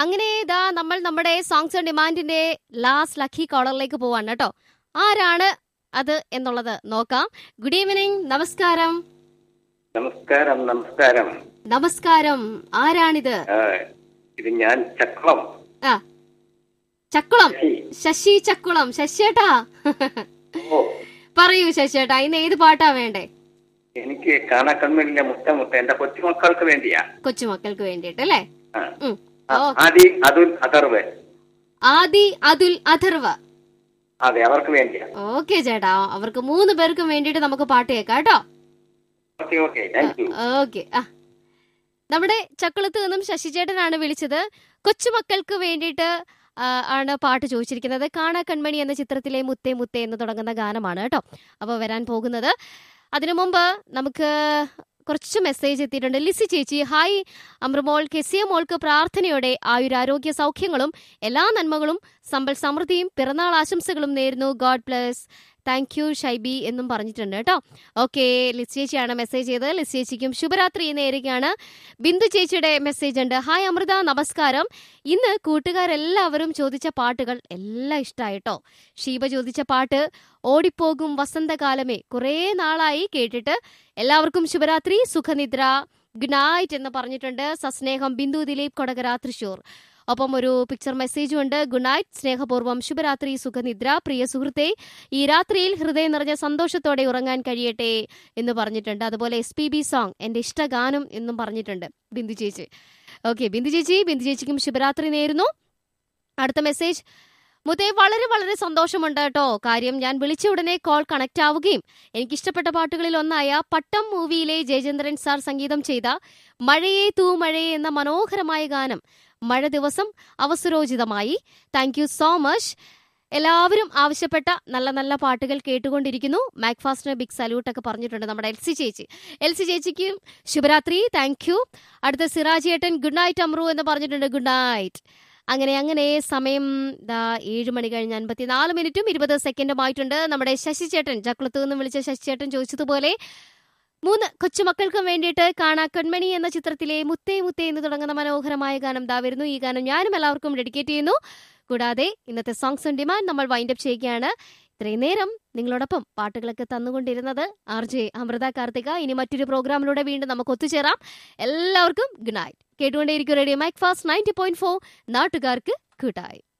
അങ്ങനെ ഇതാ നമ്മൾ നമ്മുടെ സോങ്സ് ഓൺ ഡിമാൻഡിന്റെ ലാസ്റ്റ് ലക്കി കോളറിലേക്ക് പോവാണ് കേട്ടോ ആരാണ് അത് എന്നുള്ളത് നോക്കാം ഗുഡ് ഈവനിങ് നമസ്കാരം നമസ്കാരം നമസ്കാരം നമസ്കാരം ആരാണിത് ആ, ഇത് ഞാൻ ചക്കളം ആ ചക്കുളം ശശി. ശശി ചക്കുളം ശശിയേട്ടാ ഓ പറയൂ ശശിയേട്ടാ ഇന്ന് ഏത് പാട്ടാ വേണ്ടേ എനിക്ക് കാണാക്കണ്ണിലെ മുത്ത മുത്ത എന്റെ കൊച്ചുമക്കൾക്ക് വേണ്ടിയാ കൊച്ചുമക്കൾക്ക് വേണ്ടിയിട്ട് അല്ലേ ആ. ഉം. ആ, ഓ ആദി അതുൽ അഥർവ് ആദി അതുൽ അഥർവ അതെ അവർക്ക് വേണ്ടിയാ ഓക്കെ ചേട്ടാ അവർക്ക് മൂന്ന് പേർക്കും വേണ്ടിയിട്ട് നമുക്ക് പാട്ട് കേൾക്കാം കേട്ടോ okay okay thank you okay ആ നമ്മുടെ ചക്കുളത്ത് നിന്നും ശശി ചേട്ടനാണ് വിളിച്ചത് കൊച്ചുമക്കൾക്ക് വേണ്ടിയിട്ട് ആ, ആണ് പാട്ട് ചോദിച്ചിരിക്കുന്നത് കാണാ കൺമണി എന്ന ചിത്രത്തിലെ മുത്തേ മുത്തേ എന്ന് തുടങ്ങുന്ന ഗാനമാണ് കേട്ടോ അപ്പോൾ വരാൻ പോകുന്നത് അതിനു മുമ്പ് നമുക്ക് കുറച്ച് മെസ്സേജ് എത്തിയിട്ടുണ്ട് ലിസി ചേച്ചി ഹായ് അമൃമോൾ കെസിയ മോൾക്ക് പ്രാർത്ഥനയോടെ ആയുരാരോഗ്യ സൗഖ്യങ്ങളും എല്ലാ നന്മകളും സമ്പൽ സമൃദ്ധിയും പിറന്നാൾ ആശംസകളും നേരുന്നു God bless thank you Shiby എന്നും പറഞ്ഞിട്ടുണ്ട് കേട്ടോ ഓക്കെ ലിസ് ചേച്ചിയാണ് മെസ്സേജ് ചെയ്തത് ലിസ് ചേച്ചിക്കും ശുഭരാത്രി നേരുകയാണ് ബിന്ദു ചേച്ചിയുടെ മെസ്സേജ് ഉണ്ട് ഹായ് അമൃത നമസ്കാരം ഇന്ന് കൂട്ടുകാരെല്ലാവരും ചോദിച്ച പാട്ടുകൾ എല്ലാം ഇഷ്ടമായിട്ടോ ഷീബ ചോദിച്ച പാട്ട് ഓടിപ്പോകും വസന്തകാലമേ കുറേ നാളായി കേട്ടിട്ട് എല്ലാവർക്കും ശുഭരാത്രി സുഖനിദ്ര ഗുഡ് നൈറ്റ് എന്ന് പറഞ്ഞിട്ടുണ്ട് സസ്നേഹം ബിന്ദു ദിലീപ് കൊടകര തൃശൂർ ഒപ്പം ഒരു പിക്ചർ മെസ്സേജും ഉണ്ട് ഗുഡ് നൈറ്റ് സ്നേഹപൂർവ്വം ശുഭരാത്രി സുഖനിദ്ര പ്രിയ സുഹൃത്തെ ഈ രാത്രിയിൽ ഹൃദയം നിറഞ്ഞ സന്തോഷത്തോടെ ഉറങ്ങാൻ കഴിയട്ടെ എന്ന് പറഞ്ഞിട്ടുണ്ട് അതുപോലെ എസ് പി ബി സോങ് എന്റെ ഇഷ്ടഗാനം എന്നും പറഞ്ഞിട്ടുണ്ട് ബിന്ദു ചേച്ചി ഓക്കെ ബിന്ദു ചേച്ചി ബിന്ദു ചേച്ചിക്കും ശുഭരാത്രി നേരുന്നു അടുത്ത മെസ്സേജ് മുതേ വളരെ വളരെ സന്തോഷമുണ്ട് കേട്ടോ കാര്യം ഞാൻ വിളിച്ച ഉടനെ കോൾ കണക്ട് ആവുകയും എനിക്കിഷ്ടപ്പെട്ട പാട്ടുകളിൽ ഒന്നായ പട്ടം മൂവിയിലെ ജയചന്ദ്രൻ സാർ സംഗീതം ചെയ്ത മഴയേ തൂ മഴയേ എന്ന മനോഹരമായ ഗാനം മഴ ദിവസം അവസരോചിതമായി താങ്ക് യു സോ മച്ച് എല്ലാവരും ആവശ്യപ്പെട്ട നല്ല നല്ല പാട്ടുകൾ കേട്ടുകൊണ്ടിരിക്കുന്നു മാക്ഫാസ്റ്റിന് ബിഗ് സല്യൂട്ട് ഒക്കെ പറഞ്ഞിട്ടുണ്ട് നമ്മുടെ എൽ സി ചേച്ചി എൽ സി ചേച്ചിക്കും ശുഭരാത്രി താങ്ക് യു അടുത്ത സിറാജ് ഏട്ടൻ ഗുഡ് നൈറ്റ് അമ്രു എന്ന് പറഞ്ഞിട്ടുണ്ട് ഗുഡ് നൈറ്റ് അങ്ങനെ അങ്ങനെ സമയം ദാ ഏഴ് മണി കഴിഞ്ഞ് അൻപത്തിനാല് മിനിറ്റും ഇരുപത് സെക്കൻഡും ആയിട്ടുണ്ട് നമ്മുടെ ശശി ചേട്ടൻ ചക്കുളത്ത് നിന്ന് വിളിച്ച ശശി ചേട്ടൻ ചോദിച്ചതുപോലെ മൂന്ന് കൊച്ചുമക്കൾക്കും വേണ്ടിയിട്ട് കാണാ കൺമണി എന്ന ചിത്രത്തിലെ മുത്തേ മുത്തേ എന്ന് തുടങ്ങുന്ന മനോഹരമായ ഗാനം ദാ വരുന്നു ഈ ഗാനം ഞാനും എല്ലാവർക്കും ഡെഡിക്കേറ്റ് ചെയ്യുന്നു കൂടാതെ ഇന്നത്തെ സോങ്സ് ഓൺ ഡിമാൻഡ് നമ്മൾ വൈൻഡ് അപ്പ് ചെയ്യുകയാണ് ഇത്രയും നേരം നിങ്ങളോടൊപ്പം പാട്ടുകളൊക്കെ തന്നുകൊണ്ടിരുന്നത് ആർ ജെ അമൃത കാർത്തിക ഇനി മറ്റൊരു പ്രോഗ്രാമിലൂടെ വീണ്ടും നമുക്ക് ഒത്തുചേരാം എല്ലാവർക്കും ഗുഡ് നൈറ്റ് കേട്ടുകൊണ്ടേയിരിക്കും റേഡിയോ മൈക്ക് ഫാസ്റ്റ് നയൻറ്റി പോയിന്റ് ഫോർ നാട്ടുകാർക്ക് കൂട്ടായി